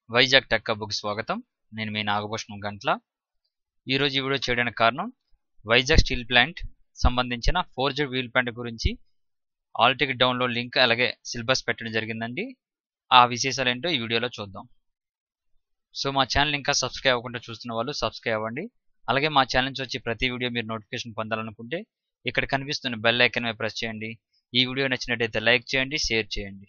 Vizag tech హబ్కి స్వాగతం నేను మీ నాగభూషణం గంట్ల ఈరోజు ఈ వీడియో చేయడానికి కారణం వైజాగ్ స్టీల్ ప్లాంట్ సంబంధించిన ఫోర్ జెడ్ వీల్ ప్లాంట్ గురించి ఆల్ టికెట్ డౌన్లోడ్ లింక్ అలాగే సిలబస్ పెట్టడం జరిగిందండి ఆ విశేషాలు ఏంటో ఈ వీడియోలో చూద్దాం సో మా ఛానల్ ఇంకా సబ్స్క్రైబ్ అవ్వకుండా చూస్తున్న వాళ్ళు సబ్స్క్రైబ్ అవ్వండి అలాగే మా ఛానల్ నుంచి వచ్చి ప్రతి వీడియో మీరు నోటిఫికేషన్ పొందాలనుకుంటే ఇక్కడ కనిపిస్తున్న బెల్ ఐకన్ మీద ప్రెస్ చేయండి ఈ వీడియో నచ్చినట్టయితే లైక్ చేయండి షేర్ చేయండి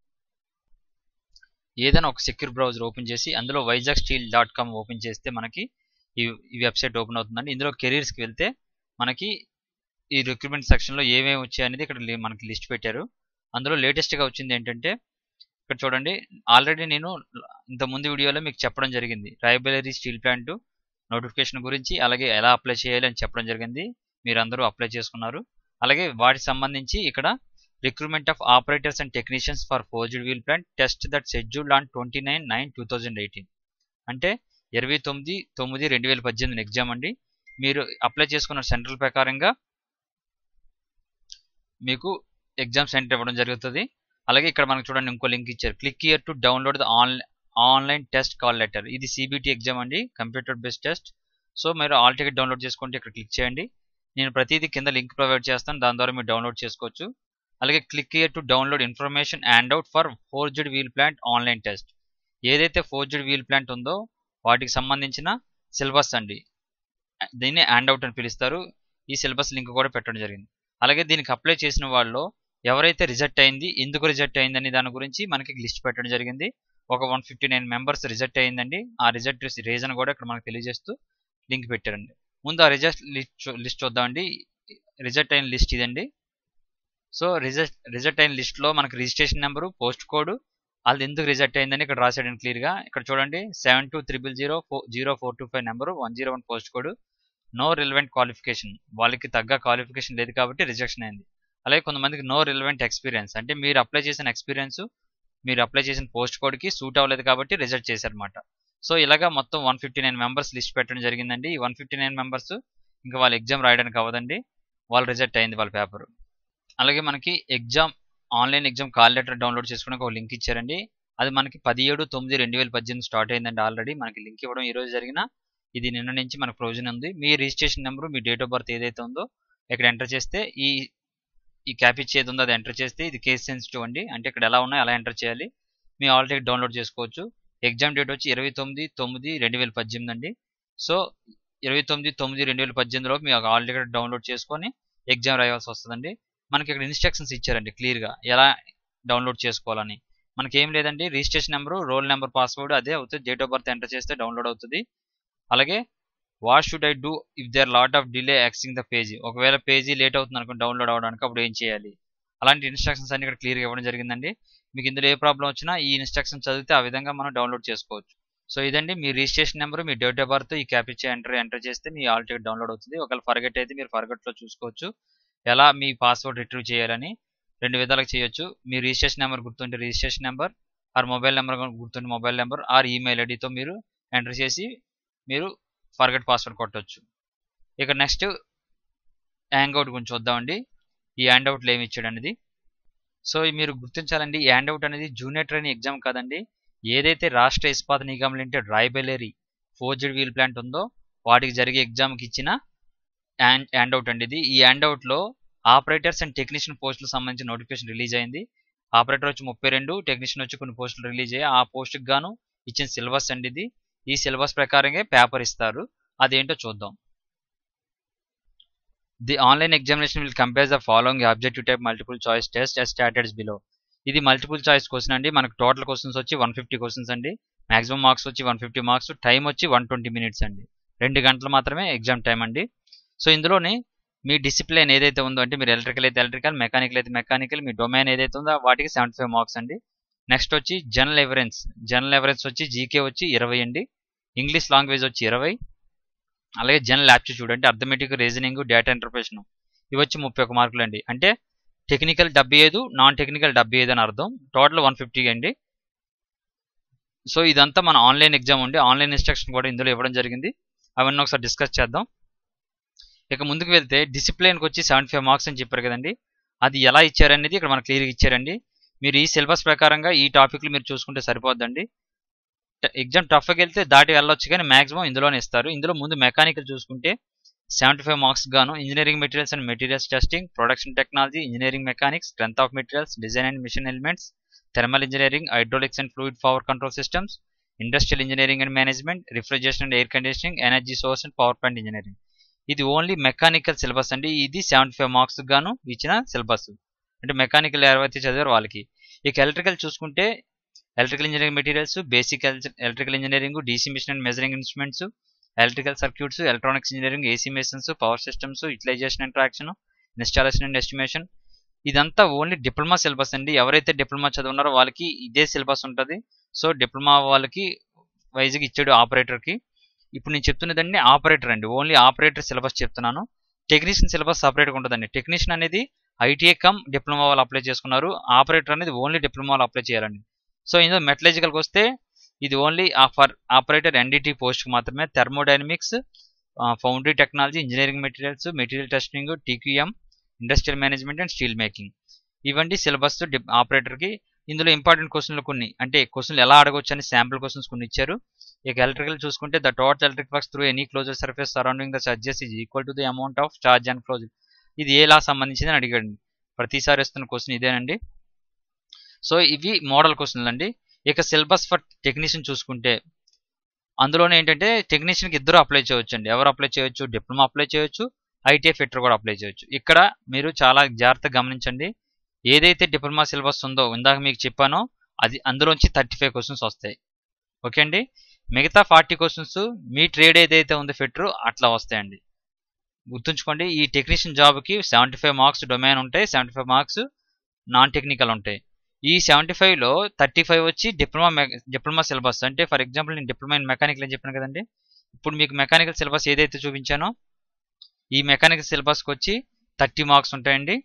ఏదైనా ఒక సెక్యూర్ బ్రౌజర్ ఓపెన్ చేసి అందులో Vizag steel dot com open చేస్తే మనకి ఈ ఈ వెబ్సైట్ ఓపెన్ అవుతుందండి ఇందులో కెరీర్స్కి వెళ్తే మనకి ఈ రిక్రూట్మెంట్ సెక్షన్లో ఏమేమి వచ్చాయి అనేది ఇక్కడ లి- మనకి లిస్ట్ పెట్టారు అందులో లేటెస్ట్గా వచ్చింది ఏంటంటే ఇక్కడ చూడండి ఆల్రెడీ నేను ఇంత ముందు వీడియోలో మీకు చెప్పడం జరిగింది రాయబెలరీ స్టీల్ ప్లాంట్ నోటిఫికేషన్ గురించి అలాగే ఎలా అప్లై చేయాలి అని చెప్పడం జరిగింది మీరు అందరూ అప్లై చేసుకున్నారు అలాగే వాటికి సంబంధించి ఇక్కడ recruitment of operators and technicians for forged wheel plant test that scheduled on twenty nine nine two thousand eighteen అంటే ఇరవై తొమ్మిది తొమ్మిది రెండు వేల పద్దెనిమిది ఎగ్జామ్ అండి మీరు అప్లై చేసుకున్న సెంట్రల్ ప్రకారంగా మీకు ఎగ్జామ్ సెంటర్ ఇవ్వడం జరుగుతుంది అలాగే ఇక్కడ మనకు చూడండి ఇంకో లింక్ ఇచ్చారు click here to download the on online test call letter ఇది సిబిటి ఎగ్జామ్ అండి కంప్యూటర్ బేస్డ్ టెస్ట్ సో మీరు ఆల్ టికెట్ డౌన్లోడ్ చేసుకుంటే ఇక్కడ క్లిక్ చేయండి నేను ప్రతిదీ కింద లింక్ ప్రొవైడ్ చేస్తాను దాని ద్వారా మీరు డౌన్లోడ్ చేసుకోవచ్చు అలాగే click here to download information handout for forged wheel plant online test ఏదైతే ఫోర్జ్డ్ వీల్ ప్లాంట్ ఉందో వాటికి సంబంధించిన సిలబస్ అండి దీన్ని హ్యాండ్ అవుట్ అని పిలుస్తారు ఈ సిలబస్ లింక్ కూడా పెట్టడం జరిగింది అలాగే దీనికి అప్లై చేసిన వాళ్ళు ఎవరైతే రిజెక్ట్ అయింది ఎందుకు రిజెక్ట్ అయింది అనే దాని గురించి మనకి లిస్ట్ పెట్టడం జరిగింది ఒక one fifty nine members reject అయిందండి ఆ రిజెక్ట్ రీజన్ కూడా ఇక్కడ మనకు తెలియజేస్తూ లింక్ పెట్టారండి ముందు ఆ రిజెక్ట్ లిస్ట్ లిస్ట్ చూద్దామండి రిజెక్ట్ అయిన లిస్ట్ ఇదండి సో రిజెక్ట్ రిజెక్ట్ అయిన లిస్ట్లో మనకి రిజిస్ట్రేషన్ నెంబరు పోస్ట్ కోడ్ అది ఎందుకు రిజెక్ట్ అయిందని ఇక్కడ రాసాడండి క్లియర్గా ఇక్కడ చూడండి seven two triple zero four zero four two five number one zero one post code no relevant qualification వాళ్ళకి తగ్గ క్వాలిఫికేషన్ లేదు కాబట్టి రిజెక్షన్ అయింది అలాగే కొంతమందికి నో రిలవెంట్ ఎక్స్పీరియన్స్ అంటే మీరు అప్లై చేసిన ఎక్స్పీరియన్స్ మీరు అప్లై చేసిన పోస్ట్ కోడ్కి సూట్ అవ్వలేదు కాబట్టి రిజెక్ట్ చేశారనమాట సో ఇలాగా మొత్తం one fifty nine members list పెట్టడం జరిగిందండి ఈ వన్ ఫిఫ్టీ నైన్ మెంబర్స్ ఇంకా వాళ్ళ ఎగ్జామ్ రాయడానికి అవ్వదండి వాళ్ళు రిజెక్ట్ అయింది వాళ్ళ పేపర్ అలాగే మనకి exam online exam call letter download చేసుకోవడానికి ఒక లింక్ ఇచ్చారండి అది మనకి పదిహేడు తొమ్మిది రెండు వేల పద్దెనిమిది స్టార్ట్ అయిందండి ఆల్రెడీ మనకి లింక్ ఇవ్వడం ఈ రోజు జరిగిన ఇది నిన్న నుంచి మనకు ప్రొవిజన్ ఉంది మీ రిజిస్ట్రేషన్ నెంబర్ మీ డేట్ ఆఫ్ బర్త్ ఏదైతే ఉందో ఇక్కడ ఎంటర్ చేస్తే ఈ ఈ క్యాపిచ్ ఏది ఉందో అది ఎంటర్ చేస్తే ఇది కేస్ సెన్సిటివ్ అండి అంటే ఇక్కడ ఎలా ఉన్నాయో అలా ఎంటర్ చేయాలి మీ ఆల్ టికెట్ డౌన్లోడ్ చేసుకోవచ్చు ఎగ్జామ్ డేట్ వచ్చి ఇరవై తొమ్మిది తొమ్మిది రెండు వేల పద్దెనిమిది అండి సో ఇరవై తొమ్మిది తొమ్మిది రెండు వేల పద్దెనిమిదిలో మీ ఆల్ టికెట్ డౌన్లోడ్ చేసుకొని ఎగ్జామ్ రాయాల్సి వస్తుందండి మనకి ఇక్కడ ఇన్స్ట్రక్షన్స్ ఇచ్చారండి క్లియర్గా ఎలా డౌన్లోడ్ చేసుకోవాలని మనకి ఏం లేదండి registration number roll number password అదే అవుతుంది డేట్ ఆఫ్ బర్త్ ఎంటర్ చేస్తే డౌన్లోడ్ అవుతుంది అలాగే what should I do if there lot of delay accessing the page ఒకవేళ పేజీ లేట్ అవుతుంది అనుకో డౌన్లోడ్ అవ్వడానికి అప్పుడు ఏం చేయాలి అలాంటి ఇన్స్ట్రక్షన్స్ అన్ని ఇక్కడ క్లియర్గా ఇవ్వడం జరిగిందండి మీకు ఇందులో ఏ ప్రాబ్లం వచ్చినా ఈ ఇన్స్ట్రక్షన్ చదివితే ఆ విధంగా మనం డౌన్లోడ్ చేసుకోవచ్చు సో ఇదండి మీ రిజిస్ట్రేషన్ నెంబర్ మీ డేట్ ఆఫ్ బర్త్ ఈ క్యాపిచర్ ఎంటర్ ఎంటర్ చేస్తే మీ ఆల్ టికెట్ డౌన్లోడ్ అవుతుంది ఒకవేళ ఫర్గెట్ అయితే మీరు ఫర్గెట్లో చూసుకోవచ్చు ఎలా మీ పాస్వర్డ్ రిట్రీవ్ చేయాలని రెండు విధాలుగా చేయొచ్చు మీ రిజిస్ట్రేషన్ నెంబర్ గుర్తుంటే registration number or mobile number గుర్తుంటే మొబైల్ నెంబర్ ఆర్ ఈమెయిల్ ఐడితో మీరు ఎంటర్ చేసి మీరు ఫర్గెట్ పాస్వర్డ్ కొట్టవచ్చు ఇక నెక్స్ట్ హ్యాంగ్అవుట్ గురించి చూద్దామండి ఈ హ్యాండ్అవుట్లు ఏమి ఇచ్చాడు అనేది సో మీరు గుర్తించాలండి ఈ హ్యాండ్అవుట్ అనేది జూనియర్ ట్రైనింగ్ ఎగ్జామ్ కాదండి ఏదైతే Rashtriya Ispat Nigam limited Raebareli forged wheel plant ఉందో వాటికి జరిగే ఎగ్జామ్కి ఇచ్చిన హ్యాండ్ హ్యాండ్అవుట్ అండి ఇది ఈ హ్యాండ్అవుట్లో ఆపరేటర్స్ అండ్ టెక్నీషియన్ పోస్టులకు సంబంధించిన నోటిఫికేషన్ రిలీజ్ అయింది ఆపరేటర్ వచ్చి ముప్పై రెండు టెక్నీషియన్ వచ్చి కొన్ని పోస్టులు రిలీజ్ అయ్యాయి ఆ పోస్ట్కి గాను ఇచ్చిన సిలబస్ అండి ఇది ఈ సిలబస్ ప్రకారంగా పేపర్ ఇస్తారు అదేంటో చూద్దాం the online examination will compare the following objective type multiple choice test as స్టాటెడ్స్ బిలో ఇది మల్టిపుల్ చాయిస్ క్వశ్చన్ అండి మనకు టోటల్ క్వశ్చన్స్ వచ్చి వన్ ఫిఫ్టీ క్వశ్చన్స్ అండి మాక్సిమం మార్క్స్ వచ్చి వన్ ఫిఫ్టీ మార్క్స్ టైం వచ్చి వన్ ట్వంటీ మినిట్స్ అండి రెండు గంటలు మాత్రమే ఎగ్జామ్ టైం అండి సో ఇందులోని మీ డిసిప్లిన్ ఏదైతే ఉందో అంటే మీరు ఎలక్ట్రికల్ అయితే ఎలక్ట్రికల్ మెకానికల్ అయితే మెకానికల్ మీ డొమైన్ ఏదైతే ఉందో వాటికి సెవెంటీ ఫైవ్ మార్క్స్ అండి నెక్స్ట్ వచ్చి జనరల్ ఎవరెన్స్ జనరల్ ఎవరెన్స్ వచ్చి జీకే వచ్చి ఇరవై అండి ఇంగ్లీష్ లాంగ్వేజ్ వచ్చి ఇరవై అలాగే జనరల్ యాప్టిట్యూడ్ అంటే అర్థమెటిక్ రీజనింగ్ డేటా ఇంటర్ప్రిటేషన్ ఇవి వచ్చి ముప్పై ఒక మార్కులు అండి అంటే టెక్నికల్ డెబ్బై ఐదు నాన్ టెక్నికల్ డెబ్బై ఐదు అని అర్థం టోటల్ వన్ ఫిఫ్టీ అండి సో ఇదంతా మన ఆన్లైన్ ఎగ్జామ్ ఉండి ఆన్లైన్ ఇన్స్ట్రక్షన్ కూడా ఇందులో ఇవ్వడం జరిగింది అవన్నీ ఒకసారి డిస్కస్ చేద్దాం ఇక ముందుకు వెళ్తే డిసిప్లిన్కి వచ్చి సెవెంటీ ఫైవ్ మార్క్స్ అని చెప్పారు కదండి అది ఎలా ఇచ్చారనేది ఇక్కడ మనకు క్లియర్గా ఇచ్చారండి మీరు ఈ సిలబస్ ప్రకారంగా ఈ టాపిక్లు మీరు చూసుకుంటే సరిపోద్దండి ఎగ్జామ్ టఫ్కి వెళ్తే దాటి వెళ్ళొచ్చు కానీ మాక్సిమం ఇందులోనే ఇస్తారు ఇందులో ముందు మెకానికల్ చూసుకుంటే సెవెంటీ ఫైవ్ మార్క్స్ గాను engineering materials and materials testing production technology engineering mechanics strength of materials design and machine elements thermal engineering hydraulics and fluid power control systems industrial engineering and management refrigeration and air conditioning energy source and power plant engineering ఇది only mechanical syllabus అండి ఇది seventy five marks గాను ఇచ్చిన syllabus అంటే mechanical ఎవరైతే చదివారో వాళ్ళకి ఇక electrical చూసుకుంటే electrical engineering materials basic electrical engineering DC machine and measuring instruments electrical circuits electronics engineering AC machines power systems utilisation and traction installation and estimation ఇదంతా only diploma syllabus అండి ఎవరైతే diploma చదువున్నారో వాళ్ళకి ఇదే syllabus ఉంటుంది so diploma వాళ్ళకి వైజ్గా ఇచ్చాడు ఆపరేటర్కి ఇప్పుడు నేను చెప్తున్నదండి ఆపరేటర్ అండి ఓన్లీ ఆపరేటర్ సిలబస్ చెప్తున్నాను టెక్నీషియన్ సిలబస్ సపరేట్గా ఉంటుందండి టెక్నీషియన్ అనేది ఐటీఐ కమ్ డిప్లొమా వాళ్ళు అప్లై చేసుకున్నారు ఆపరేటర్ అనేది ఓన్లీ డిప్లొమా వాళ్ళు అప్లై చేయాలండి సో ఇందులో మెటలజికల్కి వస్తే ఇది only for operator NDT post మాత్రమే thermodynamics foundry technology engineering materials material testing TQM industrial management and steel making ఇవండి సిలబస్ ఆపరేటర్కి ఇందులో ఇంపార్టెంట్ క్వశ్చన్లు కొన్ని అంటే క్వశ్చన్లు ఎలా అడగవచ్చు అని శాంపుల్ క్వశ్చన్స్ కొన్ని ఇచ్చారు ఇక ఎలక్ట్రికల్ చూసుకుంటే the total electric flux through any closure surface surrounding the charges is equal to the amount of charge and close ఇది ఏ లా సంబంధించింది అని అడిగాడు ప్రతిసారి వస్తున్న క్వశ్చన్ ఇదేనండి సో ఇవి మోడల్ క్వశ్చన్లు అండి ఇక సిలబస్ ఫర్ టెక్నీషియన్ చూసుకుంటే అందులోనే ఏంటంటే టెక్నీషియన్కి ఇద్దరు అప్లై చేయొచ్చు అండి ఎవరు అప్లై చేయొచ్చు డిప్లొమా అప్లై చేయొచ్చు ఐటీఐ ఫిట్టర్ కూడా అప్లై చేయొచ్చు ఇక్కడ మీరు చాలా జాగ్రత్తగా గమనించండి ఏదైతే డిప్లొమా సిలబస్ ఉందో ఇందాక మీకు చెప్పానో అది అందులోంచి థర్టీ ఫైవ్ క్వశ్చన్స్ వస్తాయి ఓకే అండి మిగతా ఫార్టీ క్వశ్చన్స్ మీ ట్రేడ్ ఏదైతే ఉందో ఫిట్టర్ అట్లా వస్తాయండి గుర్తుంచుకోండి ఈ టెక్నీషియన్ జాబ్కి సెవెంటీ ఫైవ్ మార్క్స్ డొమైన్ ఉంటాయి seventy five marks non technical ఉంటాయి ఈ సెవెంటీ ఫైవ్లో థర్టీ ఫైవ్ వచ్చి డిప్లొమా డిప్లొమా సిలబస్ అంటే ఫర్ ఎగ్జాంపుల్ నేను డిప్లొమా ఇన్ మెకానికల్ అని చెప్పాను కదండి ఇప్పుడు మీకు మెకానికల్ సిలబస్ ఏదైతే చూపించానో ఈ మెకానికల్ సిలబస్కి వచ్చి థర్టీ మార్క్స్ ఉంటాయండి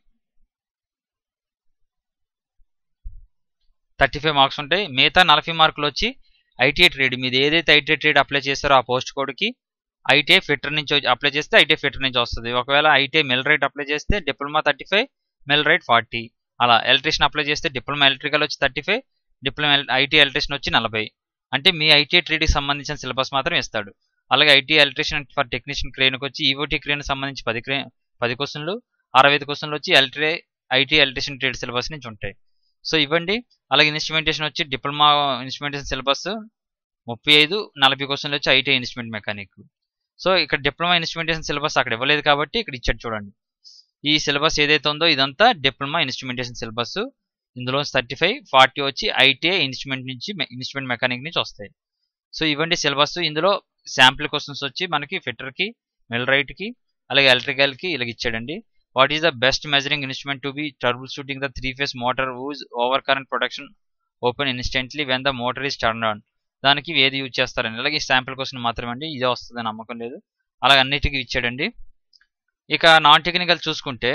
థర్టీ ఫైవ్ మార్క్స్ ఉంటాయి మిగతా నలభై మార్కులు వచ్చి ఐటీఐ ట్రేడ్ మీద ఏదైతే ఐటీఐ ట్రేడ్ అప్లై చేస్తారో ఆ పోస్ట్ కోడ్కి ఐటీఐ ఫిట్టర్ నుంచి అప్లై చేస్తే ఐటీఐ ఫిట్టర్ నుంచి వస్తుంది ఒకవేళ ఐటీఐ మెల్ రైట్ అప్లై చేస్తే diploma thirty five millwright forty అలా ఎలక్ట్రీషియన్ అప్లై చేస్తే డిప్లొమా ఎలక్ట్రికల్ వచ్చి thirty five diploma IT electrician వచ్చి నలభై అంటే మీ ఐటీఐ ట్రేడ్కి సంబంధించిన సిలబస్ మాత్రం ఇస్తాడు అలాగే ఐటీ ఎలక్ట్రీషియన్ ఫర్ టెక్నీషియన్ క్రేన్కి వచ్చి ఈవోటీ క్రేన్ సంబంధించి పది క్రే పది క్వశ్చన్లు అరవై ఐదు క్వశ్చన్లు వచ్చి ఎలక్ట్రీ ఐటీ ఎలక్ట్రీషియన్ ట్రేడ్ సిలబస్ నుంచి ఉంటాయి సో ఇవ్వండి అలాగే ఇన్స్ట్రుమెంటేషన్ వచ్చి డిప్లొమా ఇన్స్ట్రుమెంటేషన్ సిలబస్ ముప్పై ఐదు నలభై క్వశ్చన్లు వచ్చి ఐటీ ఇన్స్ట్రుమెంట్ మెకానిక్ సో ఇక్కడ డిప్లొమా ఇన్స్ట్రుమెంటేషన్ సిలబస్ అక్కడ ఇవ్వలేదు కాబట్టి ఇక్కడ ఇచ్చాడు చూడండి ఈ సిలబస్ ఏదైతే ఉందో ఇదంతా డిప్లొమా ఇన్స్ట్రుమెంటేషన్ సిలబస్ ఇందులో థర్టీ ఫైవ్ ఫార్టీ వచ్చి ఐటీఐ ఇన్స్ట్రుమెంట్ నుంచి ఇన్స్ట్రుమెంట్ మెకానిక్ నుంచి వస్తాయి సో ఇవ్వండి సిలబస్ ఇందులో శాంపుల్ క్వశ్చన్స్ వచ్చి మనకి ఫిట్టర్కి మెల్ రైట్కి అలాగే ఎలక్ట్రికల్కి ఇలాగ ఇచ్చాడండి what is the best measuring instrument to be troubleshooting the three phase motor use over current production open instantly when the motor is turn on దానికి ఏది యూజ్ చేస్తారని అలాగే శాంపుల్ క్వశ్చన్ మాత్రమే అండి ఇదే వస్తుంది నమ్మకం లేదు అలాగే అన్నిటికీ ఇచ్చాడండి ఇక నాన్ టెక్నికల్ చూసుకుంటే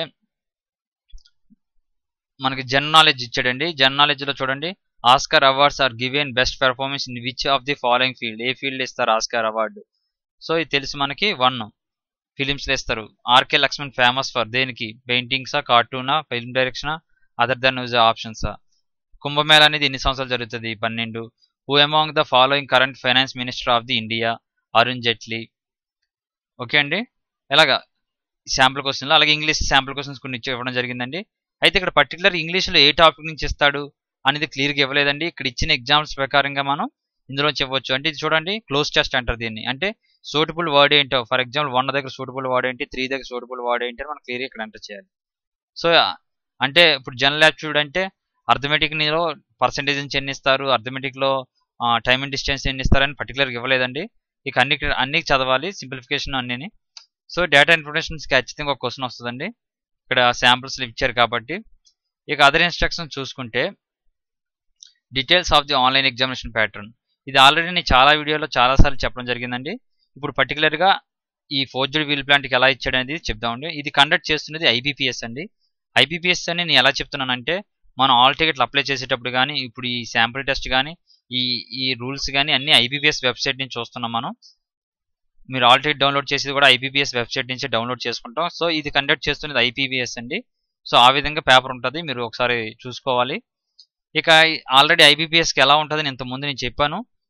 మనకి జన్ నాలెడ్జ్ ఇచ్చాడండి జన్ నాలెడ్జ్లో చూడండి Oscar awards are given best performance in which of the following field ఏ ఫీల్డ్ ఇస్తారు ఆస్కర్ అవార్డు సో ఇది తెలుసు మనకి వన్ ఫిలిమ్స్లో ఇస్తారు ఆర్కే లక్ష్మణ్ ఫేమస్ ఫర్ దేనికి పెయింటింగ్సా కార్టూనా ఫిల్మ్ డైరెక్షనా అదర్ దెన్ యూజ్ ఆప్షన్సా కుంభమేళ అనేది ఎన్ని సంవత్సరాలు జరుగుతుంది పన్నెండు who among the following current finance minister of the India Arun Jaitley okay అండి ఎలాగా శాంపుల్ క్వశ్చన్లు అలాగే ఇంగ్లీష్ శాంపుల్ క్వశ్చన్స్ కొన్ని ఇచ్చి ఇవ్వడం జరిగిందండి అయితే ఇక్కడ పర్టికులర్ ఇంగ్లీష్లో ఏ టాపిక్ నుంచి ఇస్తాడు అనేది క్లియర్గా ఇవ్వలేదండి ఇక్కడ ఇచ్చిన ఎగ్జామ్స్ ప్రకారంగా మనం ఇందులో చెప్పవచ్చు అంటే ఇది చూడండి క్లోజ్ టెస్ట్ అంటారు దీన్ని అంటే సూటబుల్ వర్డ్ ఏంటో ఫర్ ఎగ్జాంపుల్ వన్ దగ్గర సూటబుల్ వర్డ్ ఏంటి త్రీ దగ్గర సూటబుల్ వర్డ్ ఏంటి అని మనం క్లియర్గా ఇక్కడ ఎంటర్ చేయాలి సో అంటే ఇప్పుడు జనరల్ యాప్టిట్యూడ్ అంటే అర్థమెటిక్ నీలో పర్సంటేజ్ నుంచి ఎన్ని ఇస్తారు అర్థమెటిక్లో టైమ్ అండ్ డిస్టెన్స్ ఎన్ని ఇస్తారని పర్టికులర్గా ఇవ్వలేదండి ఇక అన్ని అన్ని చదవాలి సింప్లిఫికేషన్ అన్నిని సో డేటా ఇన్ఫర్మేషన్స్ ఖచ్చితంగా ఒక క్వశ్చన్ వస్తుందండి ఇక్కడ శాంపుల్స్ ఇచ్చారు కాబట్టి ఇక అదర్ ఇన్స్ట్రక్షన్ చూసుకుంటే details of the online examination pattern ఇది ఆల్రెడీ నేను చాలా వీడియోలో చాలాసార్లు చెప్పడం జరిగిందండి ఇప్పుడు పర్టికులర్గా ఈ ఫోర్జుడ్ వీల్ ప్లాంట్కి ఎలా ఇచ్చాడు అనేది చెప్దామండి ఇది కండక్ట్ చేస్తున్నది ఐబీపీఎస్ అండి ఐబీపీఎస్ అని నేను ఎలా చెప్తున్నానంటే మనం ఆల్ టికెట్లు అప్లై చేసేటప్పుడు కానీ ఇప్పుడు ఈ శాంపుల్ టెస్ట్ కానీ ఈ ఈ రూల్స్ కానీ అన్ని ఐబీపీఎస్ వెబ్సైట్ నుంచి చూస్తున్నాం మనం మీరు ఆల్ టికెట్ డౌన్లోడ్ చేసేది కూడా ఐపీబీఎస్ వెబ్సైట్ నుంచి డౌన్లోడ్ చేసుకుంటాం సో ఇది కండక్ట్ చేస్తున్నది ఐపీబీఎస్ అండి సో ఆ విధంగా పేపర్ ఉంటుంది మీరు ఒకసారి చూసుకోవాలి ఇక ఆల్రెడీ ఐబీపీఎస్కి ఎలా ఉంటుంది ఇంతకుముందు నేను చెప్పాను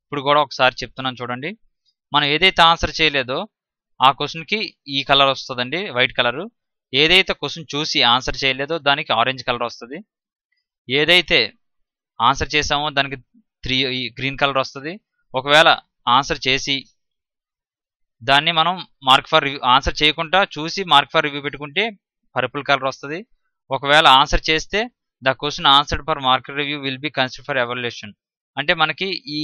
ఇప్పుడు కూడా ఒకసారి చెప్తున్నాను చూడండి మనం ఏదైతే ఆన్సర్ చేయలేదో ఆ క్వశ్చన్కి ఈ కలర్ వస్తుందండి వైట్ కలరు ఏదైతే క్వశ్చన్ చూసి ఆన్సర్ చేయలేదో దానికి ఆరెంజ్ కలర్ వస్తుంది ఏదైతే ఆన్సర్ చేసామో దానికి త్రీ గ్రీన్ కలర్ వస్తుంది ఒకవేళ ఆన్సర్ చేసి దాన్ని మనం మార్క్ ఫర్ రివ్యూ ఆన్సర్ చేయకుండా చూసి మార్క్ ఫర్ రివ్యూ పెట్టుకుంటే పర్పుల్ కలర్ వస్తుంది ఒకవేళ ఆన్సర్ చేస్తే the question answered for mark review will be consider for evaluation అంటే మనకి ఈ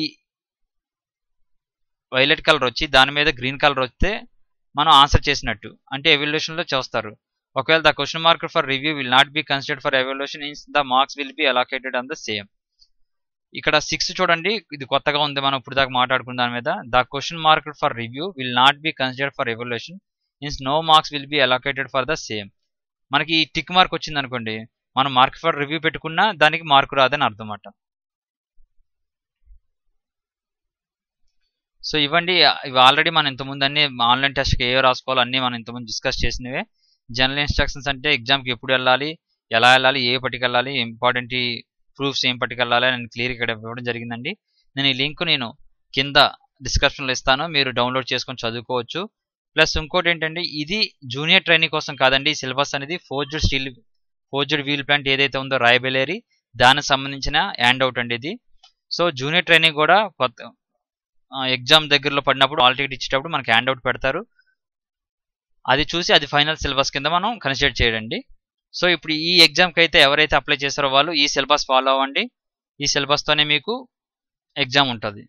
వైలెట్ కలర్ వచ్చి దాని మీద గ్రీన్ కలర్ వస్తే మనం ఆన్సర్ చేసినట్టు అంటే ఎవాల్యుయేషన్లో చేస్తారు ఒకవేళ the question mark for review will not be considered for evaluation hence the marks will be allocated on the same ఇక్కడ సిక్స్ చూడండి ఇది కొత్తగా ఉంది మనం ఇప్పుడు దాకా మాట్లాడుకున్న దాని మీద the question mark for review will not be considered for evaluation hence no marks will be allocated for the same మనకి ఈ టిక్ మార్క్ వచ్చింది అనుకోండి మనం మార్క్ ఫర్ రివ్యూ పెట్టుకున్నా దానికి మార్కు రాదని అర్థం అన్నమాట సో ఇవ్వండి ఇవి ఆల్రెడీ మనం ఇంతకుముందు అన్ని ఆన్లైన్ టెస్ట్కి ఏ రాసుకోవాలో అన్నీ మనం ఇంతకుముందు డిస్కస్ చేసినవే జనరల్ ఇన్స్ట్రక్షన్స్ అంటే ఎగ్జామ్కి ఎప్పుడు వెళ్ళాలి ఎలా వెళ్ళాలి ఏ పట్టుకు వెళ్ళాలి ఇంపార్టెంట్ ప్రూఫ్స్ ఏం పట్టుకు వెళ్ళాలి అని క్లియర్ ఇక్కడ ఇవ్వడం జరిగిందండి నేను ఈ లింక్ నేను కింద డిస్క్రిప్షన్లో ఇస్తాను మీరు డౌన్లోడ్ చేసుకొని చదువుకోవచ్చు ప్లస్ ఇంకోటి ఏంటంటే ఇది జూనియర్ ట్రైనింగ్ కోసం కాదండి సిలబస్ అనేది forged steel forged wheel plant ఏదైతే ఉందో రాయబెలేరి దానికి సంబంధించిన హ్యాండ్ అవుట్ అండి ఇది సో జూనియర్ ట్రైనింగ్ కూడా కొత్త ఎగ్జామ్ దగ్గరలో పడినప్పుడు ఆల్ టికెట్ ఇచ్చేటప్పుడు మనకి హ్యాండ్ అవుట్ పెడతారు అది చూసి అది ఫైనల్ సిలబస్ కింద మనం కన్సిడర్ చేయండి సో ఇప్పుడు ఈ ఎగ్జామ్కి అయితే ఎవరైతే అప్లై చేస్తారో వాళ్ళు ఈ సిలబస్ ఫాలో అవ్వండి ఈ సిలబస్తోనే మీకు ఎగ్జామ్ ఉంటుంది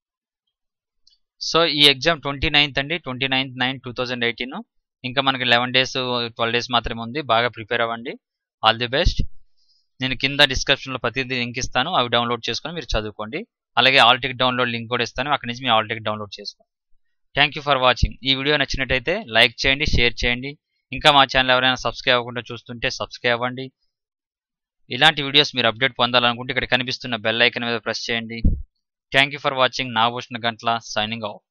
సో ఈ ఎగ్జామ్ ట్వంటీ నైన్త్ అండి twenty ninth nine two thousand eighteen ఇంకా మనకి లెవెన్ డేస్ ట్వెల్వ్ డేస్ మాత్రమే ఉంది బాగా ప్రిపేర్ అవ్వండి ఆల్ ది బెస్ట్ నేను కింద డిస్క్రిప్షన్లో ప్రతిదీ లింక్ ఇస్తాను అవి డౌన్లోడ్ చేసుకొని మీరు చదువుకోండి అలాగే ఆల్ టికెట్ డౌన్లోడ్ లింక్ కూడా ఇస్తాను అక్కడి నుంచి మీ ఆల్ టికెట్ డౌన్లోడ్ చేసుకోండి థ్యాంక్ యూ ఫర్ వాచింగ్ ఈ వీడియో నచ్చినట్టయితే లైక్ చేయండి షేర్ చేయండి ఇంకా మా ఛానల్ ఎవరైనా సబ్స్క్రైబ్ అవ్వకుండా చూస్తుంటే సబ్స్క్రైబ్ అవ్వండి ఇలాంటి వీడియోస్ మీరు అప్డేట్ పొందాలనుకుంటే ఇక్కడ కనిపిస్తున్న బెల్ ఐకన్ మీద ప్రెస్ చేయండి thank you for watching Nagabhushana Gantla signing of